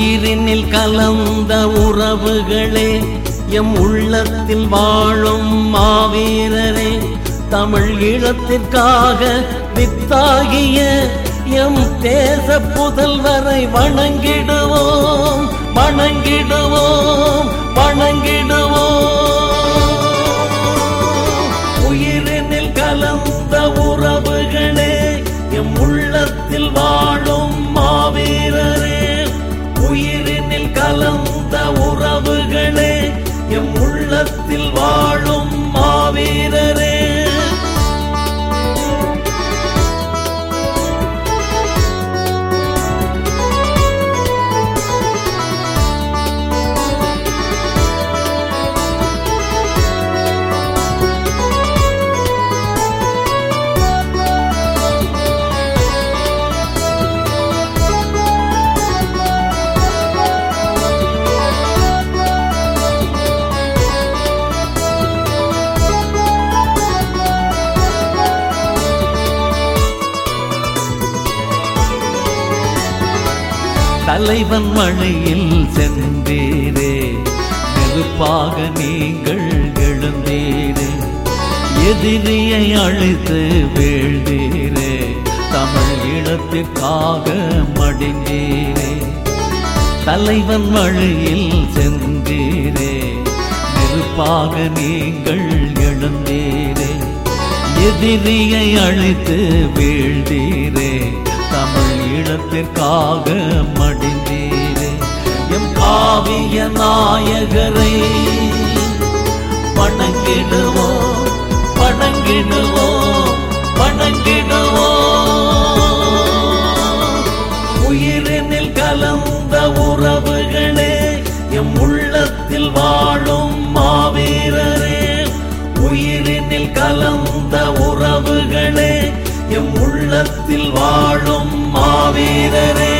உயிரினில் கலந்த உறவுகளே எம் உள்ளத்தில் வாழும் மாவீரரே தமிழ் ஈழத்திற்காக வித்தாகிய எம் தேச புதல்வரை வணங்கிடுவோம் வணங்கிடுவோம் வணங்கிடுவோம் உயிரினில் கலந்த உறவுகளே எம் உள்ளத்தில் வாழும் மாவீரரே உயிரினில் கலந்த உறவுகளே எம் உள்ளத்தில் வாழும் மாவீரரே தலைவன் வழியில் சென்றீரே நெருப்பாக நீங்கள் எழுந்தீரே எதிரியை அழித்து வீழ்ந்தீரே தமிழ் இடத்திற்காக மடிந்தீரே தலைவன் வழியில் சென்றீரே நெருப்பாக நீங்கள் எழுந்தீரே எதிரியை அழித்து வீழ்ந்தீரே தமிழ் ஈழத்திற்காக மடிந்தீரே எம் காவிய நாயகரை வணங்கிடுவோம் வணங்கிடுவோம் வணங்கிடுவோம் உயிரினில் கலந்த உறவுகளே எம் உள்ளத்தில் வாழும் மாவீரரே உயிரினில் கலந்த உறவுகளே எம் உள்ளத்தில் வாழும் மாவீரரே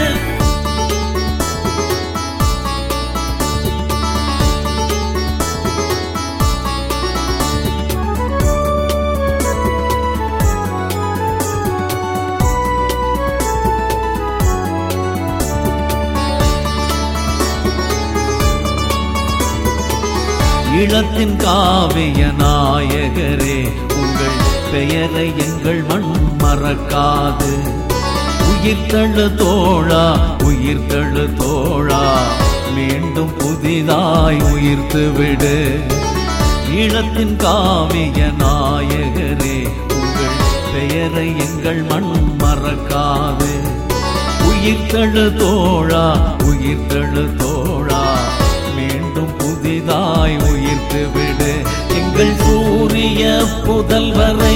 ஈழத்தின் காவிய நாயகரே உங்கள் பெயரை எங்கள் மண் மறக்காது உயிர் தழு தோழா உயிர் தழு தோழா மீண்டும் புதிதாய் உயிர்த்து விடு ஈழத்தின் காவிய நாயகரே உங்கள் பெயரை எங்கள் மண் மறக்காது உயிர் தழு தோழா உயிர் தழு தோழா மீண்டும் புதிதாய் உயிர்த்து விடு எங்கள் சூரிய புதல்வரை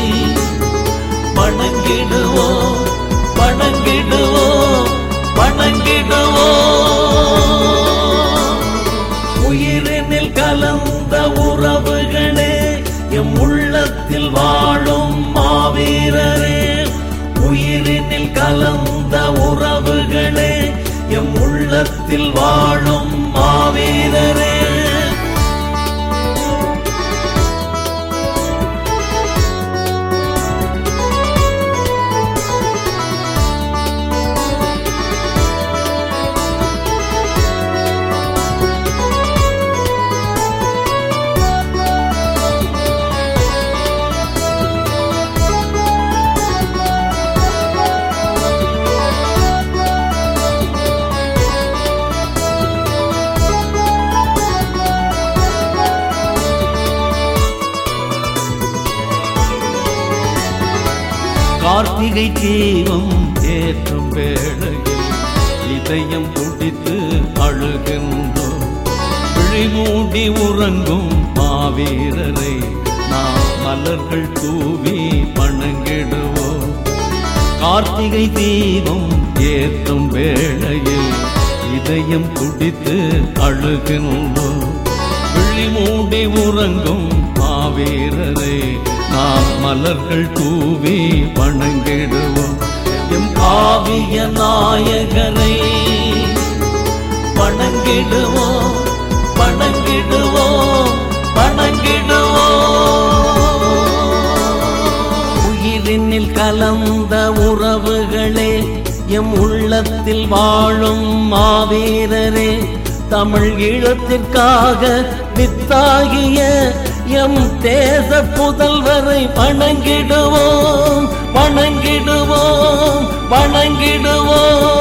வணங்கிடுவோம் வணங்கிடுவோம் வணங்கிடுவோம் உயிரினில் கலந்த உறவுகளே எம் உள்ளத்தில் வாழும் மாவீரரே உயிரினில் கலந்த உறவுகளே எம் உள்ளத்தில் வாழும் மாவீரரே கார்த்திகை தீபம் ஏற்றும் வேளையில் இதயம் துடித்து அழுகின்றோம் விழிமூடி உறங்கும் மாவீரரை நாம் மலர்கள் தூவி வணங்கிடுவோம் கார்த்திகை தீபம் ஏற்றும் வேளையில் இதயம் துடித்து அழுகின்றோம் விழிமூடி உறங்கும் மாவீரரை நாம் மலர்கள் தூவி வணங்கிடுவோம் எம் காவிய நாயகரை வணங்கிடுவோம் வணங்கிடுவோம் வணங்கிடுவோம் உயிரினில் கலந்த உறவுகளே எம் உள்ள நிலத்தில் வாழும் மாவீரரே தமிழ் ஈழத்திற்காக வித்தாகிய எம் தேச புதல்வரை வணங்கிடுவோம் வணங்கிடுவோம் வணங்கிடுவோம்